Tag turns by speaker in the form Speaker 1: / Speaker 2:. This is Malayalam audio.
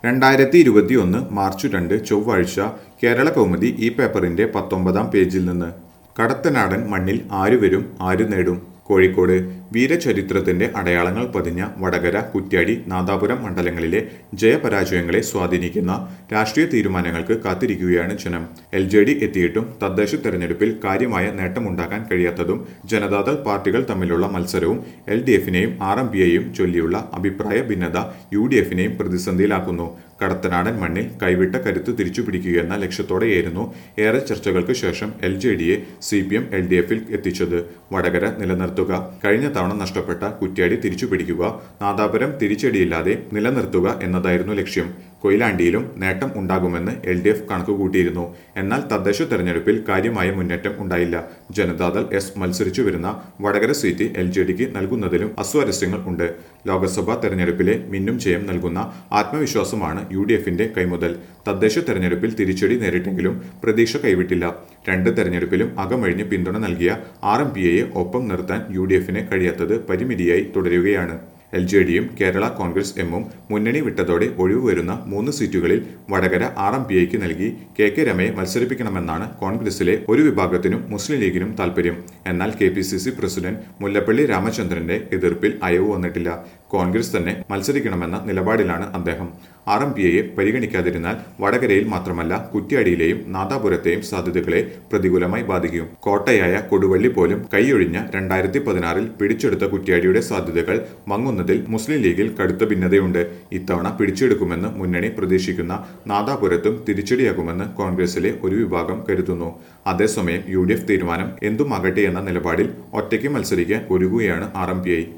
Speaker 1: രണ്ടായിരത്തി ഇരുപത്തിയൊന്ന് മാർച്ച് രണ്ട് ചൊവ്വാഴ്ച കേരള കൗമുദി ഈ പേപ്പറിന്റെ പത്തൊമ്പതാം പേജിൽ നിന്ന് കടത്തനാടൻ മണ്ണിൽ ആരു വരും ആരു നേടും കോഴിക്കോട് വീരചരിത്രത്തിന്റെ അടയാളങ്ങൾ പതിഞ്ഞ വടകര കുറ്റ്യാടി നാദാപുരം മണ്ഡലങ്ങളിലെ ജയപരാജയങ്ങളെ സ്വാധീനിക്കുന്ന രാഷ്ട്രീയ തീരുമാനങ്ങൾക്ക് കാത്തിരിക്കുകയാണ് ജനം എൽ ജെ ഡി എത്തിയിട്ടും തദ്ദേശ തെരഞ്ഞെടുപ്പിൽ കാര്യമായ നേട്ടമുണ്ടാക്കാൻ കഴിയാത്തതും ജനതാദൾ പാർട്ടികൾ തമ്മിലുള്ള മത്സരവും എൽ ഡി എഫിനെയും ആർ എം പിയെയും ചൊല്ലിയുള്ള അഭിപ്രായ ഭിന്നത യു ഡി എഫിനെയും പ്രതിസന്ധിയിലാക്കുന്നു കടത്തനാടൻ മണ്ണിൽ കൈവിട്ട കരുത്ത് തിരിച്ചുപിടിക്കുകയെന്ന ലക്ഷ്യത്തോടെയായിരുന്നു ഏറെ ചർച്ചകൾക്ക് ശേഷം എൽ ജെ ഡിയെ C P M L D എഫിൽ എത്തിച്ചത് വടകര നിലനിർത്തുക കഴിഞ്ഞ തവണ നഷ്ടപ്പെട്ട കുറ്റ്യാടി തിരിച്ചുപിടിക്കുക നാദാപുരം തിരിച്ചടിയില്ലാതെ നിലനിർത്തുക എന്നതായിരുന്നു ലക്ഷ്യം കൊയിലാണ്ടിയിലും നേട്ടം ഉണ്ടാകുമെന്ന് എൽ ഡി എഫ് കണക്കുകൂട്ടിയിരുന്നു എന്നാൽ തദ്ദേശ തെരഞ്ഞെടുപ്പിൽ കാര്യമായ മുന്നേറ്റം ഉണ്ടായില്ല ജനതാദൾ എസ് മത്സരിച്ചു വരുന്ന വടകര സീറ്റ് എൽ ജെ ഡിക്ക് നൽകുന്നതിലും അസ്വാരസ്യങ്ങൾ ഉണ്ട് ലോക്സഭാ തെരഞ്ഞെടുപ്പിലെ മിന്നും ജയം നൽകുന്ന ആത്മവിശ്വാസമാണ് യു ഡി എഫിന്റെ കൈമുതൽ തദ്ദേശ തെരഞ്ഞെടുപ്പിൽ തിരിച്ചടി നേരിട്ടെങ്കിലും പ്രതീക്ഷ കൈവിട്ടില്ല രണ്ട് തെരഞ്ഞെടുപ്പിലും അകമഴിഞ്ഞ് പിന്തുണ നൽകിയ ആർ എം പി എയെ ഒപ്പം നിർത്താൻ യു ഡി എഫിന് കഴിയാത്തത് പരിമിതിയായി തുടരുകയാണ് എൽ ജെ ഡിയും കേരള കോൺഗ്രസ് എമ്മും മുന്നണി വിട്ടതോടെ ഒഴിവ് വരുന്ന മൂന്ന് സീറ്റുകളിൽ വടകര ആർ എം പി ഐക്ക് നൽകി കെ കെ രമയെ മത്സരിപ്പിക്കണമെന്നാണ് കോൺഗ്രസിലെ ഒരു വിഭാഗത്തിനും മുസ്ലിം ലീഗിനും താൽപര്യം എന്നാൽ K P C C president Mullappally രാമചന്ദ്രന്റെ എതിർപ്പിൽ അയവ് വന്നിട്ടില്ല കോൺഗ്രസ് തന്നെ മത്സരിക്കണമെന്ന നിലപാടിലാണ് അദ്ദേഹം ആർ എം പി ഐയെ പരിഗണിക്കാതിരുന്നാൽ വടകരയിൽ മാത്രമല്ല കുറ്റ്യാടിയിലെയും നാദാപുരത്തെയും സാധ്യതകളെ പ്രതികൂലമായി ബാധിക്കും കോട്ടയായ കൊടുവള്ളി പോലും കൈയൊഴിഞ്ഞ രണ്ടായിരത്തി പതിനാറിൽ പിടിച്ചെടുത്ത കുറ്റ്യാടിയുടെ സാധ്യതകൾ മങ്ങുന്നതിൽ മുസ്ലിം ലീഗിൽ കടുത്ത ഭിന്നതയുണ്ട് ഇത്തവണ പിടിച്ചെടുക്കുമെന്ന് മുന്നണി പ്രതീക്ഷിക്കുന്ന നാദാപുരത്തും തിരിച്ചടിയാകുമെന്ന് കോൺഗ്രസിലെ ഒരു വിഭാഗം കരുതുന്നു അതേസമയം യു ഡി എഫ് തീരുമാനം എന്തുമാകട്ടെ എന്ന നിലപാടിൽ ഒറ്റയ്ക്ക് മത്സരിക്കാൻ ഒരുങ്ങുകയാണ് ആർ എം പി ഐ